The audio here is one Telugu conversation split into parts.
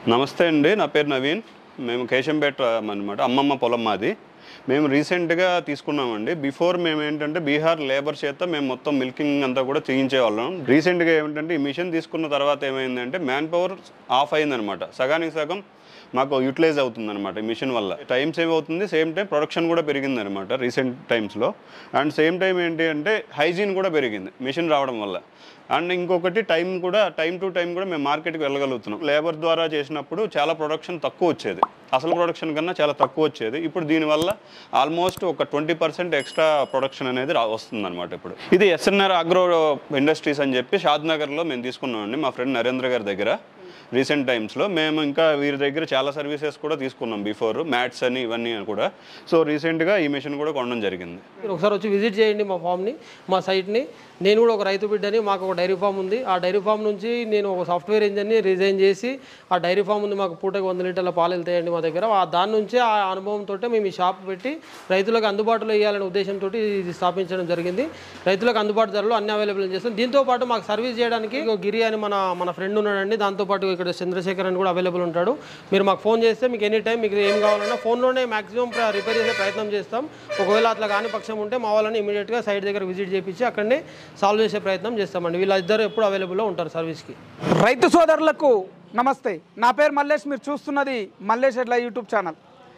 నమస్తే అండి నా పేరు నవీన్ మేము కేశంపేట అనమాట అమ్మమ్మ పొలం మాది మేము రీసెంట్గా తీసుకున్నామండి బిఫోర్ మేము ఏంటంటే బీహార్ లేబర్ చేత మేము మొత్తం మిల్కింగ్ అంతా కూడా చేయించేవాళ్ళం రీసెంట్గా ఏమిటంటే ఈ మిషన్ తీసుకున్న తర్వాత ఏమైందంటే మ్యాన్ పవర్ ఆఫ్ అయిందనమాట సగానికి సగం మాకు యూటిలైజ్ అవుతుందన్నమాట ఈ మిషన్ వల్ల టైం సేవ్ అవుతుంది సేమ్ టైం ప్రొడక్షన్ కూడా పెరిగిందనమాట రీసెంట్ టైమ్స్లో అండ్ సేమ్ టైం ఏంటి అంటే హైజీన్ కూడా పెరిగింది మిషన్ రావడం వల్ల అండ్ ఇంకొకటి టైం కూడా టైం టు టైం కూడా మేము మార్కెట్కి వెళ్ళగలుగుతున్నాం లేబర్ ద్వారా చేసినప్పుడు చాలా ప్రొడక్షన్ తక్కువ వచ్చేది అసలు ప్రొడక్షన్ కన్నా చాలా తక్కువ వచ్చేది ఇప్పుడు దీనివల్ల ఆల్మోస్ట్ ఒక ట్వంటీ పర్సెంట్ ఎక్స్ట్రా ప్రొడక్షన్ అనేది రా వస్తుందన్నమాట ఇప్పుడు ఇది ఎస్ఎన్ఆర్ అగ్రో ఇండస్ట్రీస్ అని చెప్పి షాద్ నగర్లో మేము తీసుకున్నామండి మా ఫ్రెండ్ నరేంద్ర గారి దగ్గర రీసెంట్ టైమ్స్లో మేము ఇంకా వీరి దగ్గర చాలా సర్వీసెస్ కూడా తీసుకున్నాం బిఫోర్ మ్యాట్స్ అని ఇవన్నీ కూడా సో రీసెంట్గా ఈ మిషన్ కూడా కొనడం జరిగింది మీరు ఒకసారి వచ్చి విజిట్ చేయండి మా ఫామ్ని మా సైట్ని నేను కూడా ఒక రైతు బిడ్డని మాకు ఒక డైరీ ఫామ్ ఉంది ఆ డైరీ ఫామ్ నుంచి నేను ఒక సాఫ్ట్వేర్ ఇంజన్ని రిజైన్ చేసి ఆ డైరీ ఫామ్ ఉంది మాకు పూటకి వంద లీటర్ల పాలు వెళ్తాయండి మా దగ్గర ఆ దాని నుంచి ఆ అనుభవంతో మేము ఈ షాప్ పెట్టి రైతులకు అందుబాటులో ఇవ్వాలనే ఉద్దేశంతో ఇది స్థాపించడం జరిగింది రైతులకు అందుబాటు ధరలో అన్ని అవైలబుల్ చేస్తాం దీంతో పాటు మాకు సర్వీస్ చేయడానికి ఇంకో గిరి అని మన మన ఫ్రెండ్ ఉన్నాడండి దాంతోపాటు ఇక్కడ చంద్రశేఖర్ అని కూడా అవైలబుల్ ఉంటాడు మీరు మాకు ఫోన్ చేస్తే మీకు ఎనీ టైం మీకు ఏం కావాలన్నా ఫోన్లోనే మాక్సిమం రిపేర్ చేసే ప్రయత్నం చేస్తాం ఒకవేళ అట్లా కాని పక్షం ఉంటే మా వాళ్ళని ఇమీడియట్గా సైట్ దగ్గర విజిట్ చేపించి అక్కడనే సాల్వ్ చేసే ప్రయత్నం చేస్తామండి వీళ్ళిద్దరు ఎప్పుడు అవైలబుల్లో ఉంటారు సర్వీస్కి రైతు సోదరులకు నమస్తే నా పేరు మల్లేష్ మీరు చూస్తున్నది మల్లేష్ ఎడ్ల యూట్యూబ్ ఛానల్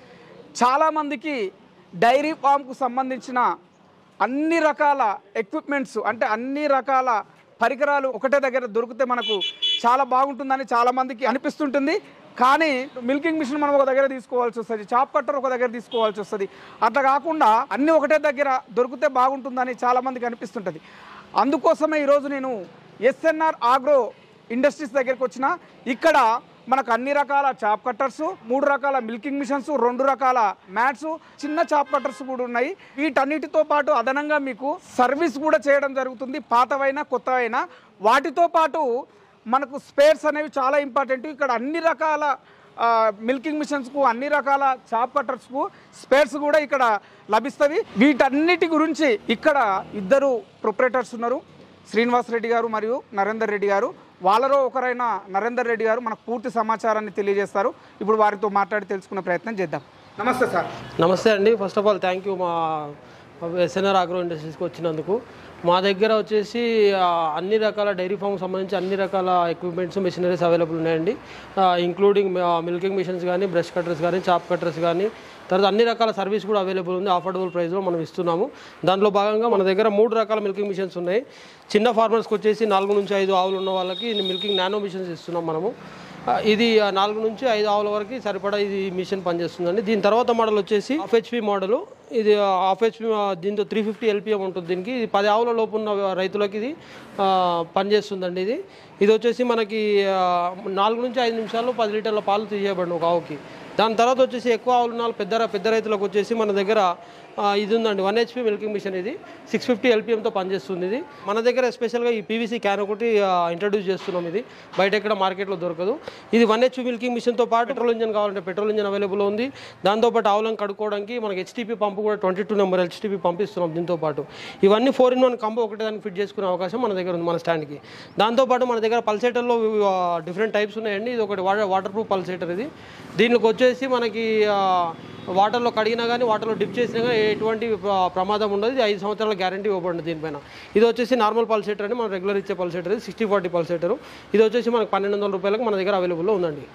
చాలామందికి డైరీ ఫామ్కు సంబంధించిన అన్ని రకాల ఎక్విప్మెంట్స్ అంటే అన్ని రకాల పరికరాలు ఒకటే దగ్గర దొరికితే మనకు చాలా బాగుంటుందని చాలామందికి అనిపిస్తుంటుంది కానీ మిల్కింగ్ మిషన్ మనం ఒక దగ్గర తీసుకోవాల్సి వస్తుంది చాప్ కట్టర్ ఒక దగ్గర తీసుకోవాల్సి వస్తుంది అట్లా కాకుండా అన్నీ ఒకటే దగ్గర దొరికితే బాగుంటుందని చాలామందికి అనిపిస్తుంటుంది అందుకోసమే ఈరోజు నేను ఎస్ఎన్ఆర్ ఆగ్రో ఇండస్ట్రీస్ దగ్గరికి వచ్చిన ఇక్కడ మనకు అన్ని రకాల చాప్ కట్టర్స్ మూడు రకాల మిల్కింగ్ మిషన్స్ రెండు రకాల మ్యాట్స్ చిన్న చాప్ కట్టర్స్ కూడా ఉన్నాయి వీటన్నిటితో పాటు అదనంగా మీకు సర్వీస్ కూడా చేయడం జరుగుతుంది పాతవైనా కొత్తవైనా వాటితో పాటు మనకు స్పేర్స్ అనేవి చాలా ఇంపార్టెంట్ ఇక్కడ అన్ని రకాల ఆ, మిల్కింగ్ మిషన్స్కు అన్ని రకాల చాప్ కట్టర్స్కు స్పేర్స్ కూడా ఇక్కడ లభిస్తవి వీటన్నిటి గురించి ఇక్కడ ఇద్దరు ప్రొపరేటర్స్ ఉన్నారు శ్రీనివాస్ రెడ్డి గారు మరియు నరేందర్ రెడ్డి గారు వాళ్ళలో ఒకరైన నరేందర్ రెడ్డి గారు మనకు పూర్తి సమాచారాన్ని తెలియజేస్తారు ఇప్పుడు వారితో మాట్లాడి తెలుసుకునే ప్రయత్నం చేద్దాం నమస్తే సార్ నమస్తే అండి first of all thank you మా ఎస్ఎన్ఆర్ ఆగ్రో ఇండస్ట్రీస్కి వచ్చినందుకు మా దగ్గర వచ్చేసి ఆ, అన్ని రకాల డైరీ ఫామ్కి సంబంధించి అన్ని రకాల ఎక్విప్మెంట్స్ మెషినరీస్ అవైలబుల్ ఉన్నాయండి ఇంక్లూడింగ్ మిల్కింగ్ మిషన్స్ కానీ బ్రష్ కట్టర్స్ కానీ చాప్ కట్టర్స్ కానీ తర్వాత అన్ని రకాల సర్వీస్ కూడా అవైలబుల్ ఉంది అఫోర్డబుల్ ప్రైస్లో మనం ఇస్తున్నాము దాంట్లో భాగంగా మన దగ్గర మూడు రకాల మిల్కింగ్ మిషన్స్ ఉన్నాయి చిన్న ఫార్మర్స్కి వచ్చేసి నాలుగు నుంచి ఐదు ఆవులు ఉన్న వాళ్ళకి మిల్కింగ్ నానో మిషన్స్ ఇస్తున్నాం మనము ఆ, ఇది ఆ, నాలుగు నుంచి ఐదు ఆవుల వరకు సరిపడా ఇది మిషన్ పనిచేస్తుందండి దీని తర్వాత మోడల్ వచ్చేసి హాఫ్ హెచ్పి మోడల్ ఇది హాఫ్ హెచ్పి దీంతో త్రీ ఫిఫ్టీ ఎల్పిఎం ఉంటుంది దీనికి ఇది పది ఆవుల లోపు ఉన్న రైతులకి ఇది ఆ, పనిచేస్తుందండి ఇది ఇది వచ్చేసి మనకి ఆ, నాలుగు నుంచి ఐదు నిమిషాల్లో పది లీటర్ల పాలు తీయబడి ఒక ఆవుకి దాని తర్వాత వచ్చేసి ఎక్కువ ఆవులు ఉన్న వాళ్ళు పెద్ద పెద్ద రైతులకు వచ్చేసి మన దగ్గర ఆ, ఇది ఉందండి వన్ హెచ్పి మిల్కింగ్ మిషన్ ఇది సిక్స్ ఫిఫ్టీ ఎల్పిఎంతో పనిచేస్తుంది ఇది మన దగ్గర స్పెషల్గా ఈ పీవీసీ క్యాన్ ఒకటి ఇంట్రడ్యూస్ చేస్తున్నాం ఇది బయట ఎక్కడ మార్కెట్లో దొరకదు ఇది వన్ హెచ్పి మిల్కింగ్ మిషన్తో పాటు పెట్రోల్ ఇంజన్ కావాలంటే పెట్రోల్ ఇంజన్ అవైలబుల్ ఉంది దాంతోపాటు ఆవులను కడుక్కోవడానికి మనకి హెచ్టీపీ పంపు కూడా ట్వంటీ టూ నెంబర్ హెచ్టీపీ పంపిస్తున్నాం దీంతో పాటు ఇవన్నీ ఫోర్ ఇన్ వన్ కంబో ఒకటే దానికి ఫిట్ చేసుకునే అవకాశం మన దగ్గర ఉంది మన స్టాండ్కి దాంతోపాటు మన దగ్గర పల్సేటర్లో డిఫరెంట్ టైప్స్ ఉన్నాయండి ఇది ఒకటి వాటర్ వాటర్ ప్రూఫ్ పల్సేటర్ ఇది దీనికి వచ్చేసి మనకి ఆ, వాటర్లో కడిగినా కానీ వాటర్లో డిప్ చేసినా కానీ ఎటువంటి ప్ర- ప్రమాదం ఉండదు ఇది ఐదు సంవత్సరాల గ్యారంటీ ఇవ్వబడింది దీనిపైన ఇది వచ్చేసి నార్మల్ పల్సేటర్ అని మనం రెగ్యులర్ ఇచ్చే పల్సేటర్ ఇది సిక్స్టీ ఫార్టీ పల్సేటర్ ఇది వచ్చేసి మనకు పన్నెండు వందల రూపాయలకు మన దగ్గర అవైలబుల్లో ఉందండి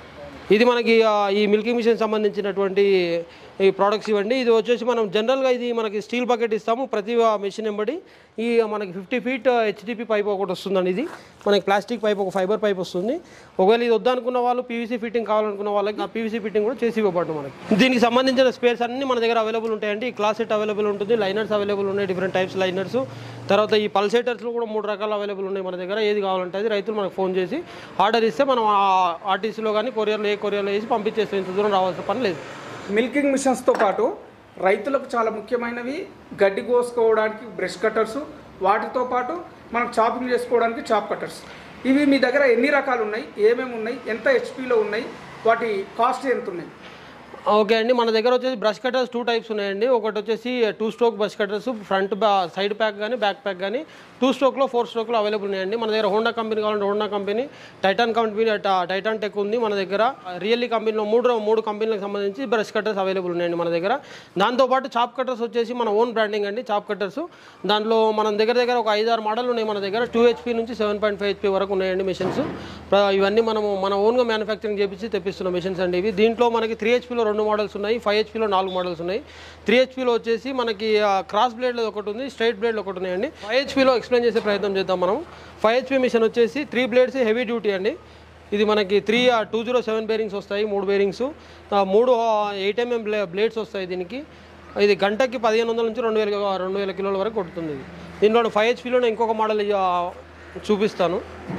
ఇది మనకి ఆ, ఈ మిల్కింగ్ మిషన్ సంబంధించినటువంటి ఈ ప్రోడక్ట్స్ ఇవ్వండి ఇది వచ్చేసి మనం జనరల్గా ఇది మనకి స్టీల్ బకెట్ ఇస్తాము ప్రతి మిషన్ ఎంబడి ఈ మనకి ఫిఫ్టీ ఫీట్ హెచ్డిపి పైప్ ఒకటి వస్తుందండి ఇది మనకి ప్లాస్టిక్ పైప్ ఒక ఫైబర్ పైప్ వస్తుంది ఒకవేళ ఇది వద్దనుకున్న వాళ్ళు పీవీసీ ఫిట్టింగ్ కావాలనుకున్న వాళ్ళకి ఆ పీవీసీ ఫిట్టింగ్ కూడా చేసి ఇవ్వబడ్డం మనకి దీనికి సంబంధించిన స్పేర్స్ అన్ని మన దగ్గర అవైలబుల్ ఉంటాయండి ఈ క్లాస్ సెట్ అవైలబుల్ ఉంటుంది లైనర్స్ అవైలబుల్ ఉన్నాయి డిఫరెంట్ టైప్స్ లైనర్స్ తర్వాత ఈ పల్సేటర్స్లో కూడా మూడు రకాలు అవైలబుల్ ఉన్నాయి మన దగ్గర ఏది కావాలంటే అది రైతులు మనకు ఫోన్ చేసి ఆర్డర్ ఇస్తే మనం ఆర్టీసీలో కానీ కొరియర్లో ఏ కొరియర్లో వేసి పంపించేస్తాం ఇంత దూరం రావాల్సిన పని లేదు మిల్కింగ్ మిషన్స్తో పాటు రైతులకు చాలా ముఖ్యమైనవి గడ్డి కోసుకోవడానికి బ్రష్ కట్టర్స్ వాటితో పాటు మనం చాపింగ్ చేసుకోవడానికి చాప్ కట్టర్స్ ఇవి మీ దగ్గర ఎన్ని రకాలు ఉన్నాయి ఏమేమి ఉన్నాయి ఎంత హెచ్పిలో ఉన్నాయి వాటి కాస్ట్ ఎంత ఉన్నాయి ఓకే అండి మన దగ్గర వచ్చేసి బ్రష్ కట్టర్స్ టూ టైప్స్ ఉన్నాయండి ఒకటి వచ్చేసి two stroke brush cutters front బ్యా సైడ్ ప్యాక్ కానీ బ్యాక్ ప్యాక్ కానీ టూ స్ట్రోక్లో ఫోర్ స్ట్రోక్లో అవైలబుల్ ఉన్నాయండి మన దగ్గర హోండా కంపెనీ కావాలంటే హోండా కంపెనీ టైటాన్ కంపెనీ టా- టైటాన్ టెక్ ఉంది మన దగ్గర రియల్లీ కంపెనీలో మూడు మూడు కంపెనీలకు సంబంధించి బ్రష్ కట్టర్స్ అవైలబుల్ ఉన్నాయండి మన దగ్గర దాంతోపాటు చాప్ కట్టర్స్ వచ్చేసి మన ఓన్ బ్రాండింగ్ అండి చాప్ కట్టర్స్ దాంట్లో మన దగ్గర దగ్గర ఒక ఐదు ఆరు మోడల్ ఉన్నాయి మన దగ్గర టూ హెచ్పీ నుంచి సెవెన్ పాయింట్ ఫైవ్ హెచ్పీ వరకు ఉన్నాయండి మిషన్స్ ఇవన్నీ మనము మన ఓన్గా మ్యానుఫ్యాక్చరింగ్ చేపించి తెప్పిస్తున్న మిషన్స్ అండి ఇవి దీంట్లో మనకి త్రీ హెచ్పీలో రెండు మోడల్స్ ఉన్నాయి ఫైవ్ హెచ్పీలో నాలుగు మోడల్స్ ఉన్నాయి త్రీ హెచ్పీలో వచ్చేసి మనకి క్రాస్ బ్లేడ్లో ఒకటి ఉంది స్ట్రైట్ బ్లేడ్లో ఒకటి ఉన్నాయండి ఫైవ్ హెచ్పీలో ఎక్స్ప్లెయిన్ చేసే ప్రయత్నం చేద్దాం మనం ఫైవ్ హెచ్పీ మిషన్ వచ్చేసి త్రీ బ్లేడ్స్ హెవీ డ్యూటీ అండి ఇది మనకి three two zero seven bearings వస్తాయి మూడు బేరింగ్స్ మూడు ఎయిట్ ఎంఎం బ్లే బ్లేడ్స్ వస్తాయి దీనికి ఇది గంటకి పదిహేను వందల నుంచి రెండు వేల రెండు వేల కిలోల వరకు కొడుతుంది ఇది దీనిలో ఫైవ్ హెచ్పీలోనే ఇంకొక మోడల్ ఆ, చూపిస్తాను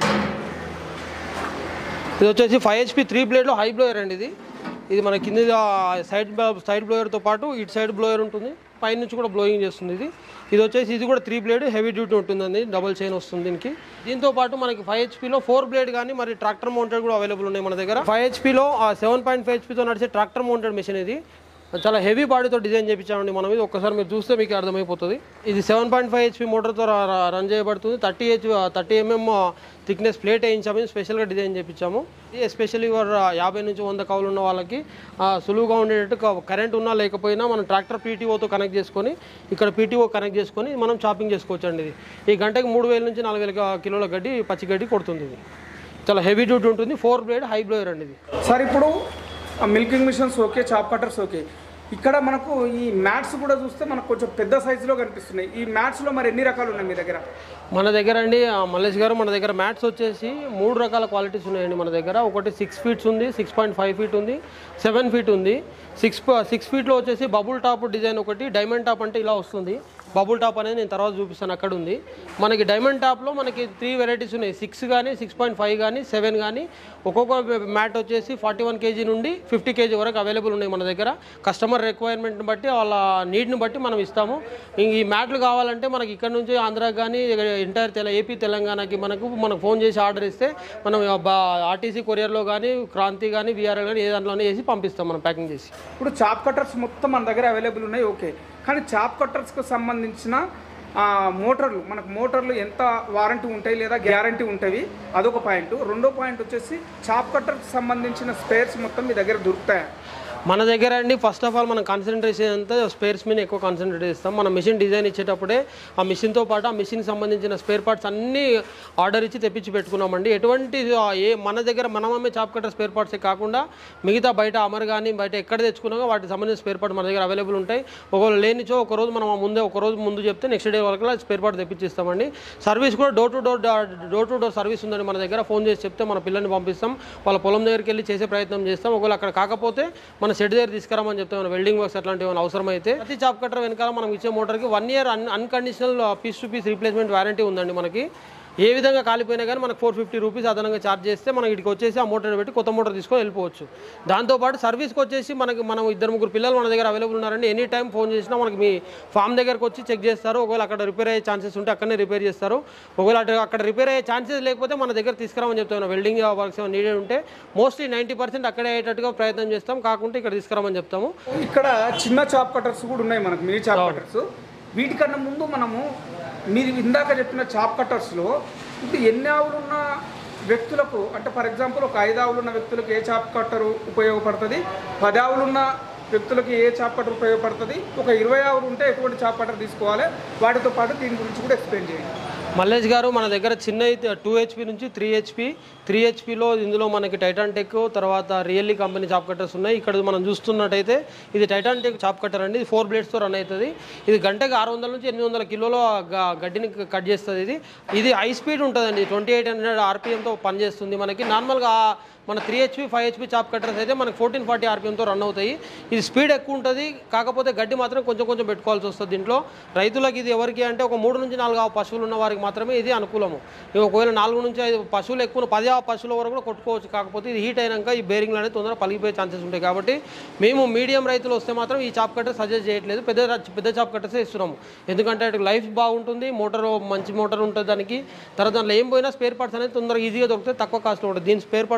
ఇది వచ్చేసి ఫైవ్ హెచ్పి త్రీ బ్లేడ్లో హై బ్లోయర్ అండి ఇది ఇది మన కింద సైడ్ సైడ్ బ్లోయర్తో పాటు ఇటు సైడ్ బ్లోయర్ ఉంటుంది పైన నుంచి కూడా బ్లోయింగ్ చేస్తుంది ఇది ఇది వచ్చేసి ఇది కూడా త్రీ బ్లేడ్ హెవీ డ్యూటీ ఉంటుందండి డబుల్ చైన్ వస్తుంది దీనికి దీంతో పాటు మనకి ఫైవ్ హెచ్పీలో ఫోర్ బ్లేడ్ కానీ మరి ట్రాక్టర్ మౌంటెడ్ కూడా అవైలబుల్ ఉన్నాయి మన దగ్గర ఫైవ్ హెచ్పీలో సెవెన్ పాయింట్ ఫైవ్ హెచ్పీతో నడిచే ట్రాక్టర్ మౌంటెడ్ మిషన్ ఇది చాలా హెవీ బాడీతో డిజైన్ చేయించామండి మనం ఇది ఒక్కసారి మీరు చూస్తే మీకు అర్థమైపోతుంది ఇది సెవెన్ పాయింట్ ఫైవ్ హెచ్పి మోటార్తో రన్ చేయబడుతుంది థర్టీ హెచ్ థర్టీ ఎంఎం థిక్నెస్ ప్లేట్ వేయించాము స్పెషల్గా డిజైన్ చేయించాము ఇది ఎస్పెషల్లీ వారు యాభై నుంచి వంద కవులు ఉన్న వాళ్ళకి ఆ, సులువుగా ఉండేటట్టు కరెంట్ ఉన్నా లేకపోయినా మనం ట్రాక్టర్ పీటీఓతో కనెక్ట్ చేసుకొని ఇక్కడ పీటీఓ కనెక్ట్ చేసుకొని మనం చాపింగ్ చేసుకోవచ్చు అండి ఇది ఈ గంటకి మూడు వేల నుంచి నాలుగు వేల కిలోల గడ్డి పచ్చి గడ్డి కొడుతుంది ఇది చాలా హెవీ డ్యూటీ ఉంటుంది ఫోర్ బ్లేడ్ హై బ్లోయర్ అండి ఇది సార్ ఇప్పుడు milking machines okay chaff cutters okay ఇక్కడ మనకు ఈ మ్యాట్స్ కూడా చూస్తే మనకు కొంచెం పెద్ద సైజులో కనిపిస్తున్నాయి ఈ మ్యాట్స్లో మరి ఎన్ని రకాలు ఉన్నాయి మీ దగ్గర మన దగ్గర అండి ఆ, మల్లేష్ గారు మన దగ్గర మ్యాట్స్ వచ్చేసి మూడు రకాల క్వాలిటీస్ ఉన్నాయండి మన దగ్గర ఒకటి సిక్స్ ఫీట్స్ ఉంది సిక్స్ పాయింట్ ఫైవ్ ఫీట్ ఉంది సెవెన్ ఫీట్ ఉంది సిక్స్ సిక్స్ ఫీట్లో వచ్చేసి బబుల్ టాప్ డిజైన్ ఒకటి డైమండ్ టాప్ అంటే ఇలా వస్తుంది బబుల్ టాప్ అనేది నేను తర్వాత చూపిస్తాను అక్కడ ఉంది మనకి డైమండ్ టాప్లో మనకి త్రీ వెరైటీస్ ఉన్నాయి సిక్స్ కానీ సిక్స్ పాయింట్ ఫైవ్ కానీ సెవెన్ కానీ ఒక్కొక్క మ్యాట్ వచ్చేసి ఫార్టీ వన్ కేజీ నుండి ఫిఫ్టీ కేజీ వరకు అవైలబుల్ ఉన్నాయి మన దగ్గర కస్టమర్ రిక్వైర్మెంట్ని బట్టి వాళ్ళ నీడ్ని బట్టి మనం ఇస్తాము ఇంక ఈ మ్యాట్లు కావాలంటే మనకి ఇక్కడ నుంచి ఆంధ్రాకి కానీ ఎంటైర్ తెల ఏపీ తెలంగాణకి మనకు మనకు ఫోన్ చేసి ఆర్డర్ ఇస్తే మనం ఆర్టీసీ కొరియర్లో కానీ క్రాంతి కానీ విఆర్ఎల్ కానీ ఏ దాంట్లోనే వేసి పంపిస్తాం మనం ప్యాకింగ్ చేసి ఇప్పుడు చాప్ కట్టర్స్ మొత్తం మన దగ్గర అవైలబుల్ ఉన్నాయి ఓకే కానీ చాప్ కట్టర్స్కి సంబంధించిన ఆ, మోటార్లు మనకు మోటార్లు ఎంత వారంటీ ఉంటాయి లేదా గ్యారంటీ ఉంటాయి అదొక పాయింట్ రెండో పాయింట్ వచ్చేసి చాప్ కట్టర్కి సంబంధించిన స్పేర్స్ మొత్తం మీ దగ్గర దొరుకుతాయి మన దగ్గర అండి ఫస్ట్ ఆఫ్ ఆల్ మనం కాన్సన్ట్రేషన్ అంతా స్పేర్స్ మీద ఎక్కువ కాన్సన్ట్రేట్ చేస్తాం మన మిషన్ డిజైన్ ఇచ్చేటప్పుడే ఆ మిషన్తో పాటు ఆ మిషన్ సంబంధించిన స్పేర్ పార్ట్స్ అన్నీ ఆర్డర్ ఇచ్చి తెప్పించి పెట్టుకున్నామండి ఎటువంటి ఆ, ఏ మన దగ్గర మనం అమ్మే చాప్ కట్టర్ స్పేర్ పార్ట్సే కాకుండా మిగతా బయట అమర్ కానీ బయట ఎక్కడ తెచ్చుకున్నా వాటికి సంబంధించిన స్పేర్ పార్ట్ మన దగ్గర అవైలబుల్ ఉంటాయి ఒకవేళ లేనిచో ఒక రోజు మనం ఆ ముందే ఒక రోజు ముందు చెప్తే నెక్స్ట్ డే వరకు స్పేర్ పార్ట్ తెప్పించిస్తామండి సర్వీస్ కూడా door to door door to door service ఉందండి మన దగ్గర ఫోన్ చేసి చెప్తే మన పిల్లల్ని పంపిస్తాం వాళ్ళ పొలం దగ్గరికి వెళ్ళి చేసే ప్రయత్నం చేస్తాం ఒకవేళ అక్కడ కాకపోతే మన షెడ్ దగ్గర తీసుకురామని చెప్తాం ఏమైనా వెల్డింగ్ వర్క్స్ అట్లాంటివి ఏమైనా అవసరమైతే ప్రతి చాప్ కట్టర్ వెనకాల మనం ఇచ్చే మోటార్కి వన్ ఇయర్ అన్ unconditional piece to piece replacement warranty ఉందండి మనకి ఏ విధంగా కాలిపోయినా కానీ మనకు ఫోర్ ఫిఫ్టీ రూపీస్ అదనంగా ఛార్జ్ చేస్తే మనం ఇక్కడికి వచ్చేసి ఆ మోటార్ పెట్టి కొత్త మోటార్ తీసుకొని వెళ్ళిపోవచ్చు దాంతోపాటు సర్వీస్కి వచ్చేసి మనకి మనం ఇద్దరు ముగ్గురు పిల్లలు మన దగ్గర అవైలబుల్ ఉన్నారండి ఎనీ టైం ఫోన్ చేసినా మనకి మీ ఫామ్ దగ్గరకు వచ్చి చెక్ చేస్తారు ఒకవేళ అక్కడ రిపేర్ అయ్యే ఛాన్సెస్ ఉంటే అక్కడనే రిపేర్ చేస్తారు ఒకవేళ అటు అక్కడ రిపేర్ అయ్యే ఛాన్సెస్ లేకపోతే మన దగ్గర తీసుకురామని చెప్తాను వెల్డింగ్ వర్క్స్ ఏమైనా నీడెడ్ ఉంటే మోస్ట్లీ నైంటీ పర్సెంట్ అక్కడే అయ్యేటట్టుగా ప్రయత్నం చేస్తాం కాకుంటే ఇక్కడ తీసుకురామని చెప్తాము ఇక్కడ చిన్న చాప్ కట్టర్స్ కూడా ఉన్నాయి మనకు మినీ చాప్ కట్టర్స్ వీటికన్నా ముందు మనము మీరు ఇందాక చెప్పిన చాప్ కట్టర్స్లో ఇప్పుడు ఎన్ని ఆవులు ఉన్న వ్యక్తులకు అంటే ఫర్ ఎగ్జాంపుల్ ఒక ఐదు ఆవులు ఉన్న వ్యక్తులకు ఏ చాప్ కట్టరు ఉపయోగపడుతుంది పది ఆవులు ఉన్న వ్యక్తులకి ఏ చాప్ కట్టర్ ఉపయోగపడుతుంది ఒక ఇరవై ఆవులు ఉంటే ఎటువంటి చాప్ కట్టర్ తీసుకోవాలి వాటితో పాటు దీని గురించి కూడా ఎక్స్ప్లెయిన్ చేయండి మల్లేష్ గారు మన దగ్గర చిన్న టూ హెచ్పి నుంచి త్రీ హెచ్పి త్రీ హెచ్పిలో ఇందులో మనకి టైటాన్ టెక్ తర్వాత రియల్లీ కంపెనీ చాప్ కట్టర్స్ ఉన్నాయి ఇక్కడ మనం చూస్తున్నట్టయితే ఇది టైటాన్ టెక్ చాప్ కట్టర్ అండి ఇది ఫోర్ బ్లేడ్స్తో రన్ అవుతుంది ఇది గంటకి ఆరు వందల నుంచి ఎనిమిది వందల కిలోల గ- గడ్డిని కట్ చేస్తుంది ఇది ఇది హై స్పీడ్ ఉంటుందండి ట్వంటీ ఎయిట్ హండ్రెడ్ ఆర్పిఎంతో పనిచేస్తుంది మనకి నార్మల్గా మన three HP five HP chaff cutters అయితే మనకి ఫోర్టీన్ ఫార్టీ ఆర్పిఎంతో రన్ అవుతాయి ఇది స్పీడ్ ఎక్కువ ఉంటుంది కాకపోతే గడ్డి మాత్రం కొంచెం కొంచెం పెట్టుకోవాల్సి వస్తుంది దీంట్లో రైతులకు ఇది ఎవరికి అంటే ఒక మూడు నుంచి నాలుగు ఆవు పశువులు ఉన్న వారికి మాత్రమే ఇది అనుకూలము ఇక ఒకవేళ నాలుగు నుంచి ఐదు పశువులు ఎక్కువ పది ఆవు పశువుల వరకు కూడా కొట్టుకోవచ్చు కాకపోతే ఇది హీట్ అయినాక ఈ బేరింగ్లు అనేది తొందరగా పలిగిపోయే ఛాన్సెస్ ఉంటాయి కాబట్టి మేము మీడియం రైతులు వస్తే మాత్రం ఈ చాప్ కట్టర్ సజెస్ట్ చేయట్లేదు పెద్ద పెద్ద చాప్ కట్టర్సే ఇస్తున్నాము ఎందుకంటే అటు లైఫ్ బాగుంటుంది మోటార్ మంచి మోటార్ ఉంటుంది దానికి తర్వాత దాంట్లో ఏం పోయినా స్పేర్ పార్ట్స్ అనేది తొందరగా ఈజీగా దొరుకుతాయి తక్కువ కాస్ట్లో ఉంటుంది దీని స్పేర్ పార్ట్స్ వచ్చేసి కొంచెం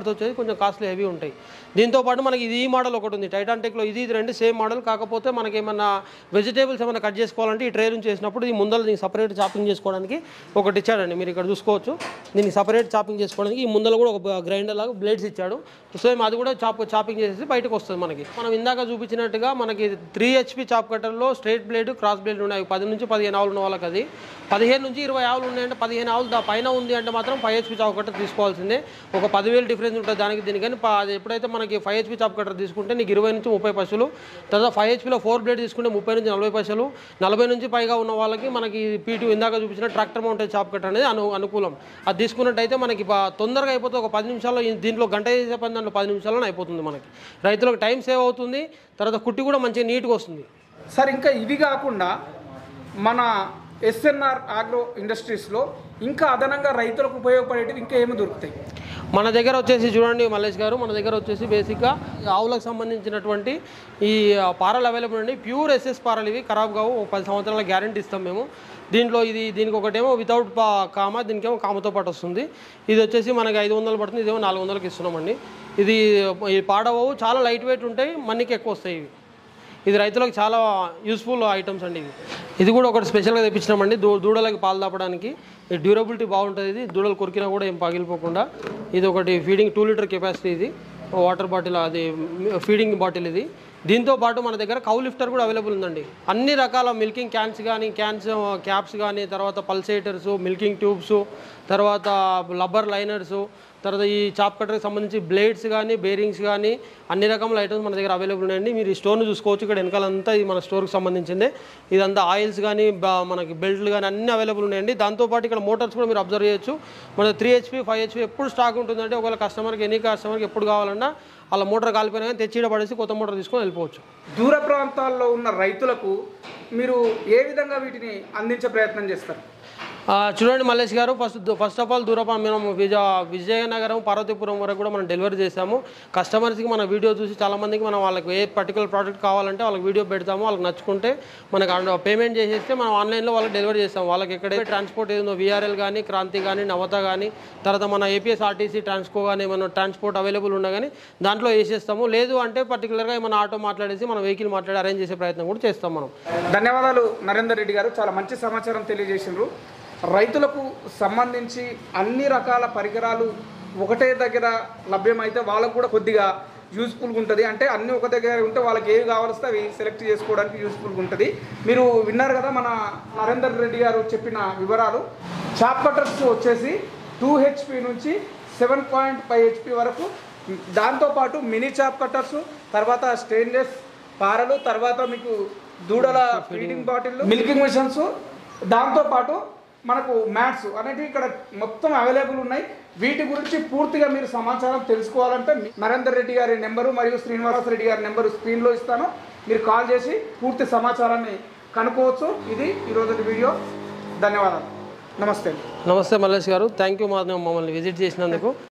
కొంచెం కాస్ట్లీ హెవీ ఉంటాయి దీంతో పాటు మనకి ఇది ఈ మోడల్ ఒకటి ఉంది టైటాన్ టెక్లో ఇది ఇది రెండు సేమ్ మోడల్ కాకపోతే మనకి ఏమన్నా వెజిటేబుల్స్ ఏమైనా కట్ చేసుకోవాలంటే ఈ ట్రే నుంచి చేసినప్పుడు ఈ ముందర దీనికి సపరేట్ చాపింగ్ చేసుకోవడానికి ఒకటి ఇచ్చాడండి మీరు ఇక్కడ చూసుకోవచ్చు దీనికి సపరేట్ చాపింగ్ చేసుకోవడానికి ఈ ముందర కూడా ఒక గ్రైండర్ లాగా బ్లేడ్స్ ఇచ్చాడు సేమ్ అది కూడా చాప్ చాపింగ్ చేసేసి బయటకు వస్తుంది మనకి మనం ఇందాక చూపించినట్టుగా మనకి త్రీ హెచ్పి చాప్ కట్టర్లో స్ట్రైట్ బ్లేడ్ క్రాస్ బ్లేడ్ ఉన్నాయి పది నుంచి పదిహేను ఆవులు ఉన్న వాళ్ళకి అది పదిహేను నుంచి ఇరవై ఆవులు ఉన్నాయంటే పదిహేను ఆవులు దా పైన ఉంది అంటే మాత్రం ఫైవ్ హెచ్పి చాప్ కట్టర్ తీసుకోవాల్సిందే ఒక పదివేలు డిఫరెన్స్ ఉంటుంది దానికి దీనికి కానీ ప- అది ఎప్పుడైతే మనకి ఫైవ్ హెచ్పి చాప్ కట్టర్ తీసుకుంటే నీకు ఇరవై నుంచి ముప్పై పైసలు తర్వాత ఫైవ్ హెచ్పిలో ఫోర్ బ్లేడ్ తీసుకుంటే ముప్పై నుంచి నలభై పైసలు నలభై నుంచి పైగా ఉన్న వాళ్ళకి మనకి పీటు ఇందాక చూపించిన ట్రాక్టర్ మౌంటెడ్ చాప్ కట్టర్ అనేది అను అనుకూలం అది తీసుకున్నట్టయితే మనకి బా- తొందరగా అయిపోతే ఒక పది నిమిషాల్లో ఈ- దీంట్లో గంట చేసే పని దాంట్లో పది నిమిషాల్లో అయిపోతుంది మనకి రైతులకు టైం సేవ్ అవుతుంది తర్వాత కుట్టి కూడా మంచిగా నీట్గా వస్తుంది సార్ ఇంకా ఇవి కాకుండా మన ఎస్ఎన్ఆర్ ఆగ్రో ఇండస్ట్రీస్లో ఇంకా అదనంగా రైతులకు ఉపయోగపడేటివి ఇంకా ఏమి దొరుకుతాయి మన దగ్గర వచ్చేసి చూడండి మల్లేష్ గారు మన దగ్గర వచ్చేసి బేసిక్గా ఈ ఆవులకు సంబంధించినటువంటి ఈ ఆ, పారలు అవైలబుల్ అండి ప్యూర్ ఎస్ఎస్ పారలు ఇవి ఖరాబ్ కావు ఒక పది సంవత్సరాల గ్యారంటీ ఇస్తాం మేము దీంట్లో ఇది దీనికి ఒకటేమో వితౌట్ పా కామ దీనికేమో కామతో పాటు వస్తుంది ఇది వచ్చేసి మనకి ఐదు వందలు పడుతుంది ఇదేమో నాలుగు వందలకి ఇస్తున్నామండి ఇది ఈ పాడవవు చాలా లైట్ వెయిట్ ఉంటాయి మన్నికి ఎక్కువ వస్తాయి ఇవి ఇది రైతులకు చాలా యూస్ఫుల్ ఐటమ్స్ అండి ఇవి ఇది కూడా ఒకటి స్పెషల్గా తెప్పించినామండి దూ దూడలకి పాలు దాపడానికి ఈ డ్యూరబిలిటీ బాగుంటుంది ఇది దూడలు కొరికినా కూడా ఏం పగిలిపోకుండా ఇది ఒకటి ఫీడింగ్ టూ లీటర్ కెపాసిటీ ఇది వాటర్ బాటిల్ అది ఫీడింగ్ బాటిల్ ఇది దీంతో పాటు మన దగ్గర కౌ లిఫ్టర్ కూడా అవైలబుల్ ఉందండి అన్ని రకాల మిల్కింగ్ క్యాన్స్ కానీ క్యాన్స్ క్యాప్స్ కానీ తర్వాత పల్సేటర్స్ మిల్కింగ్ ట్యూబ్స్ తర్వాత లబ్బర్ లైనర్స్ తర్వాత ఈ చాప్ కట్టర్కి సంబంధించి బ్లేడ్స్ కానీ బేరింగ్స్ కానీ అన్ని రకముల ఐటమ్స్ మన దగ్గర అవైలబుల్ ఉన్నాయండి మీరు ఈ స్టోర్ను చూసుకోవచ్చు ఇక్కడ వెనకాలంతా ఇది మన స్టోర్కి సంబంధించిందే ఇదంతా ఆయిల్స్ కానీ బా- మనకి బెల్ట్లు కానీ అన్ని అవైలబుల్ ఉన్నాయండి దాంతోపాటు ఇక్కడ మోటార్స్ కూడా మీరు అబ్జర్వ్ చేయొచ్చు మన త్రీ హెచ్పి ఫైవ్ హెచ్పి ఎప్పుడు స్టాక్ ఉంటుందంటే ఒకవేళ కస్టమర్కి ఎనీ కస్టమర్కి ఎప్పుడు కావాలన్నా అలా మోటార్ కాలిపోయినా కానీ తెచ్చి ఈడ పడేసి కొత్త మోటార్ తీసుకొని వెళ్ళిపోవచ్చు దూర ప్రాంతాల్లో ఉన్న రైతులకు మీరు ఏ విధంగా వీటిని అందించే ప్రయత్నం చేస్తారు ఆ, చూడండి మల్లేష్ గారు ఫస్ట్ ఫస్ట్ ఆఫ్ ఆల్ దూరపా మేము విజయ విజయనగరం పార్వతీపురం వరకు కూడా మనం డెలివరీ చేసాము కస్టమర్స్కి మన వీడియో చూసి చాలామందికి మనం వాళ్ళకి ఏ పర్టికులర్ ప్రోడక్ట్ కావాలంటే వాళ్ళకి వీడియో పెడతాము వాళ్ళకి నచ్చుకుంటే మనకు పేమెంట్ చేసేస్తే మనం ఆన్లైన్లో వాళ్ళకి డెలివరీ చేస్తాం వాళ్ళకి ఎక్కడైతే ట్రాన్స్పోర్ట్ ఏదో విఆర్ఎల్ కానీ క్రాంతి కానీ నవత కానీ తర్వాత మన ఏపీఎస్ ఆర్టీసీ ట్రాన్స్కో కానీ మన ట్రాన్స్పోర్ట్ అవైలబుల్ ఉన్నా కానీ దాంట్లో వేసేస్తాము లేదు అంటే పర్టికులర్గా మన ఆటో మాట్లాడేసి మన వెహికల్ మాట్లాడి అరేంజ్ చేసే ప్రయత్నం కూడా చేస్తాం మనం ధన్యవాదాలు నరేందర్ రెడ్డి గారు చాలా మంచి సమాచారం తెలియజేసిండ్రు రైతులకు సంబంధించి అన్ని రకాల పరికరాలు ఒకటే దగ్గర లభ్యమైతే వాళ్ళకు కూడా కొద్దిగా యూస్ఫుల్గా ఉంటుంది అంటే అన్ని ఒక దగ్గర ఉంటే వాళ్ళకి ఏవి కావాల్స్తే అవి సెలెక్ట్ చేసుకోవడానికి యూస్ఫుల్గా ఉంటుంది మీరు విన్నారు కదా మన నరేందర్ రెడ్డి గారు చెప్పిన వివరాలు చాప్ కట్టర్స్ వచ్చేసి టూ హెచ్పి నుంచి సెవెన్ పాయింట్ ఫైవ్ హెచ్పి వరకు దాంతోపాటు మినీ చాప్ కట్టర్స్ తర్వాత స్టెయిన్లెస్ పారలు తర్వాత మీకు దూడల ఫీడింగ్ బాటిల్ మిల్కింగ్ మిషన్స్ దాంతోపాటు మనకు మ్యాట్స్ అనేటివి ఇక్కడ మొత్తం అవైలబుల్ ఉన్నాయి వీటి గురించి పూర్తిగా మీరు సమాచారం తెలుసుకోవాలంటే మీ- నరేందర్ రెడ్డి గారి నెంబరు మరియు శ్రీనివాస రెడ్డి గారి నెంబరు స్క్రీన్లో ఇస్తాను మీరు కాల్ చేసి పూర్తి సమాచారాన్ని కనుక్కోవచ్చు ఇది ఈరోజు వీడియో ధన్యవాదాలు నమస్తే నమస్తే మల్లేష్ గారు థ్యాంక్ యూ మా మమ్మల్ని విజిట్ చేసినందుకు